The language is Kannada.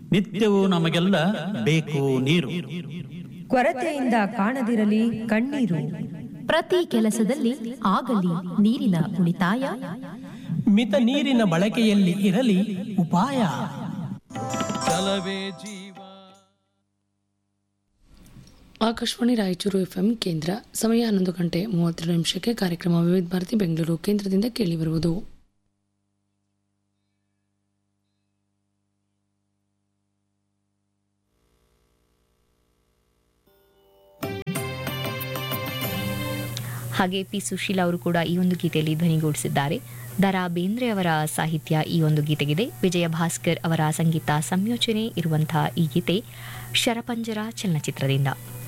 ನಿತ್ಯವೂ ನಮಗೆಲ್ಲ ಬೇಕು ನೀರು ಕೊರತೆಯಿಂದ ಕಾಣದಿರಲಿ ಕಣ್ಣೀರು ಪ್ರತಿ ಕೆಲಸದಲ್ಲಿ ಆಗಲಿ ನೀರಿನ ಉಳಿತಾಯ ಮಿತ ನೀರಿನ ಬಳಕೆಯಲ್ಲಿ ಇರಲಿ ಉಪಾಯ ಜಲವೇ ಜೀವ ಆಕಾಶವಾಣಿ ರಾಯಚೂರು ಎಫ್ಎಂ ಕೇಂದ್ರ ಸಮಯ ಹನ್ನೊಂದು ಗಂಟೆ ಮೂವತ್ತೆರಡು ನಿಮಿಷಕ್ಕೆ ಕಾರ್ಯಕ್ರಮ ವಿವಿಧ ಭಾರತಿ ಬೆಂಗಳೂರು ಕೇಂದ್ರದಿಂದ ಕೇಳಿಬರುವುದು ಹಾಗೆ ಪಿ ಸುಶೀಲ ಅವರು ಕೂಡ ಈ ಒಂದು ಗೀತೆಯಲ್ಲಿ ಧ್ವನಿಗೂಡಿಸಿದ್ದಾರೆ ದರಾ ಬೇಂದ್ರೆ ಅವರ ಸಾಹಿತ್ಯ ಈ ಒಂದು ಗೀತೆಗಿದೆ ವಿಜಯ ಭಾಸ್ಕರ್ ಅವರ ಸಂಗೀತ ಸಂಯೋಜನೆ ಇರುವಂತಹ ಈ ಗೀತೆ ಶರಪಂಜರ ಚಲನಚಿತ್ರದಿಂದ